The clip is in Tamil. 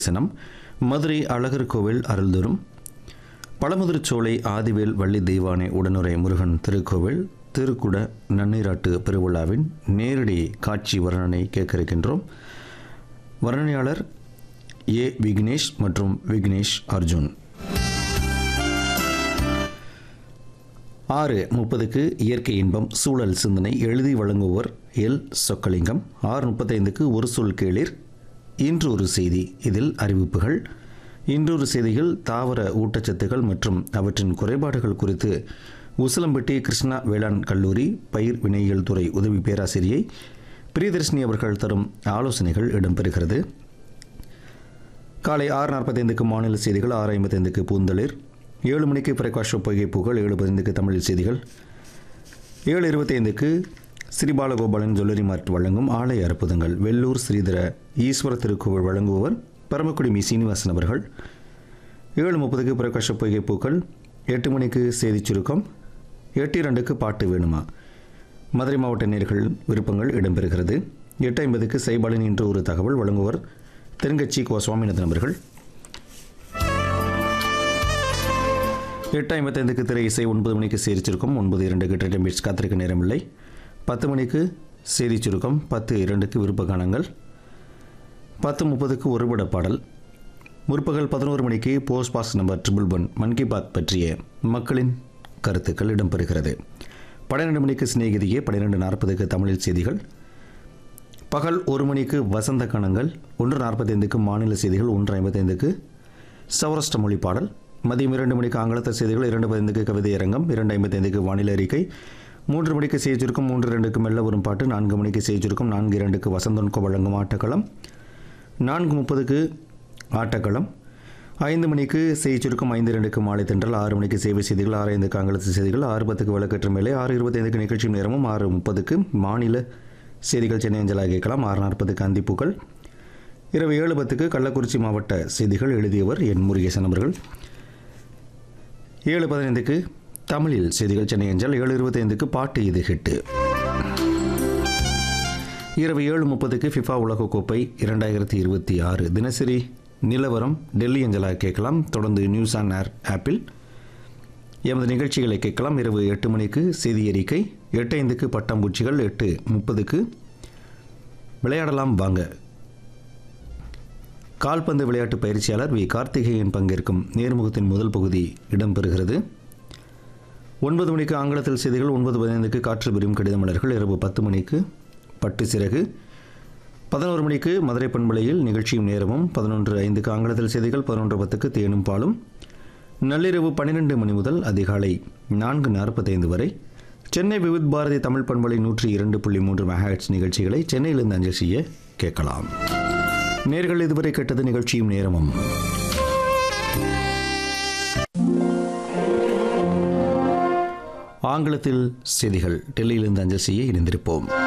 தரிசனம் மதுரை அழகர் கோவில் அருள்தரும் பழமுதிர்ச்சோலை ஆதிவேல் வள்ளி தெய்வானை உடனுரை முருகன் திருக்கோவில் திருக்குட நன்னீராட்டு பெருவிழாவின் நேரடி காட்சி வர்ணனை கேட்க இருக்கின்றோம் வர்ணனையாளர் ஏ விக்னேஷ் மற்றும் விக்னேஷ் அர்ஜுன் ஆறு முப்பதுக்கு இயற்கை இன்பம் சூழல் சிந்தனை எழுதி வழங்குவோர் எல் சொக்கலிங்கம் ஆறு முப்பத்தைந்துக்கு ஒரு சொல் கேளிர் இன்று ஒரு செய்தி இதில் அறிவிப்புகள் இன்றொரு செய்திகள் தாவர ஊட்டச்சத்துக்கள் மற்றும் அவற்றின் குறைபாடுகள் குறித்து உசிலம்பட்டி கிருஷ்ணா வேளாண் கல்லூரி பயிர் வினையியல் துறை உதவி பேராசிரியை பிரியதர்ஷினி அவர்கள் தரும் ஆலோசனைகள் இடம்பெறுகிறது காலை ஆறு நாற்பத்தைந்துக்கு மாநில செய்திகள் ஆறு ஐம்பத்தைந்துக்கு பூந்தளிர் ஏழு மணிக்கு பிரகாஷ் பொய்கை புகழ் ஏழு பதினைந்துக்கு தமிழ் செய்திகள் ஏழு இருபத்தைந்துக்கு ஸ்ரீபாலகோபாலன் ஜுவல்லரி மார்ட் வழங்கும் ஆலய அற்புதங்கள் வெள்ளூர் ஸ்ரீதர ஈஸ்வர திருக்கோவில் வழங்குபவர் பரமக்குடி மி சீனிவாசன் அவர்கள் ஏழு முப்பதுக்கு பிரகாஷ பொய்கை பூக்கள் எட்டு மணிக்கு செய்திச் சுருக்கம் எட்டு இரண்டுக்கு பாட்டு வேணுமா மதுரை மாவட்ட நேர்கள் விருப்பங்கள் இடம்பெறுகிறது எட்டு ஐம்பதுக்கு சைபாலின் என்று ஒரு தகவல் வழங்குவர் தெருங்கட்சி கோ சுவாமிநாதன் அவர்கள் எட்டு ஐம்பத்தைந்துக்கு திரை இசை ஒன்பது மணிக்கு செய்தி சுருக்கம் ஒன்பது இரண்டுக்கு ட்ரெட்டம் பீட்ஸ் காத்திருக்க நேரமில்லை பத்து மணிக்கு செய்தி சுருக்கம் பத்து இரண்டுக்கு விருப்ப கானங்கள் பத்து முப்பதுக்கு ஒருபட பாடல் முற்பகல் பதினோரு மணிக்கு post box number triple one Mann Ki Baat பற்றிய மக்களின் கருத்துக்கள் இடம்பெறுகிறது பன்னிரெண்டு மணிக்கு சிநேகிதியே பன்னிரெண்டு நாற்பதுக்கு தமிழில் செய்திகள் பகல் ஒரு மணிக்கு வசந்த கணங்கள் ஒன்று நாற்பத்தைந்துக்கு மாநில செய்திகள் ஒன்று ஐம்பத்தைந்துக்கு சௌராஷ்டிர மொழி பாடல் மதியம் இரண்டு மணிக்கு ஆங்கிலத்த செய்திகள் இரண்டு பதினைந்துக்கு கவிதை அரங்கம் இரண்டு ஐம்பத்தைந்துக்கு வானிலை அறிக்கை மூன்று மணிக்கு செய்திருக்கும் மூன்று இரண்டுக்கு மெல்ல வரும் பாட்டு நான்கு மணிக்கு செய்திருக்கும் நான்கு இரண்டுக்கு வசந்தன்கோ வழங்கும் ஆட்டக்களம் நான்கு முப்பதுக்கு ஆட்டக்களம் ஐந்து மணிக்கு செய்திருக்கும் ஐந்து இரண்டுக்கு மாலை தென்றல் ஆறு மணிக்கு சேவை செய்திகள் ஆறு ஐந்துக்கு ஆங்கிலத்து செய்திகள் ஆறு பத்துக்கு விளக்கற்ற மேலே ஆறு இருபத்தைந்துக்கு நிகழ்ச்சி நேரமும் ஆறு முப்பதுக்கு மாநில செய்திகள் சென்னை அஞ்சலாக கேட்கலாம் ஆறு நாற்பதுக்கு அந்திப்பூக்கள் இரவு ஏழு பத்துக்கு கள்ளக்குறிச்சி மாவட்ட செய்திகள் எழுதியவர் என் முருகேசன் அவர்கள் ஏழு பதினைந்துக்கு தமிழில் செய்திகள் சென்னை அஞ்சல் ஏழு இருபத்தைந்துக்கு பாட்டு இது ஹிட்டு இரவு ஏழு முப்பதுக்கு ஃபிஃபா உலகக்கோப்பை இரண்டாயிரத்தி இருபத்தி ஆறு தினசரி நிலவரம் டெல்லி அஞ்சலாக கேட்கலாம் தொடர்ந்து நியூஸ் ஆன் ஏர் ஆப்பில் எமது நிகழ்ச்சிகளை கேட்கலாம் இரவு எட்டு மணிக்கு செய்தி அறிக்கை எட்டு ஐந்துக்கு பட்டாம்பூச்சிகள் எட்டு முப்பதுக்கு விளையாடலாம் வாங்க கால்பந்து விளையாட்டு பயிற்சியாளர் வி கார்த்திகேயன் பங்கேற்கும் நேர்முகத்தின் முதல் பகுதி இடம்பெறுகிறது ஒன்பது மணிக்கு ஆங்கிலத்தில் செய்திகள் ஒன்பது பதினைந்துக்கு காற்று பெறும் கடிதமலர்கள் இரவு பத்து மணிக்கு பட்டு சிறகு பதினோரு மணிக்கு மதுரை பண்பலையில் நிகழ்ச்சியும் நேரமும் பதினொன்று ஐந்துக்கு ஆங்கிலத்தில் செய்திகள் பதினொன்று பத்துக்கு தேனும் பாலும் நள்ளிரவு பன்னிரெண்டு மணி முதல் அதிகாலை நான்கு நாற்பத்தைந்து வரை சென்னை விவித் பாரதி தமிழ் பண்பலை நூற்றி இரண்டு புள்ளி மூன்று மெகாஹெட்ஸ் நிகழ்ச்சிகளை சென்னையிலிருந்து அஞ்சல் செய்ய கேட்கலாம் நேர்கள் இதுவரை கேட்டது நிகழ்ச்சியும் நேரமும் ஆங்கிலத்தில் செய்திகள் டெல்லியிலிருந்து அஞ்சல் செய்ய இணைந்திருப்போம்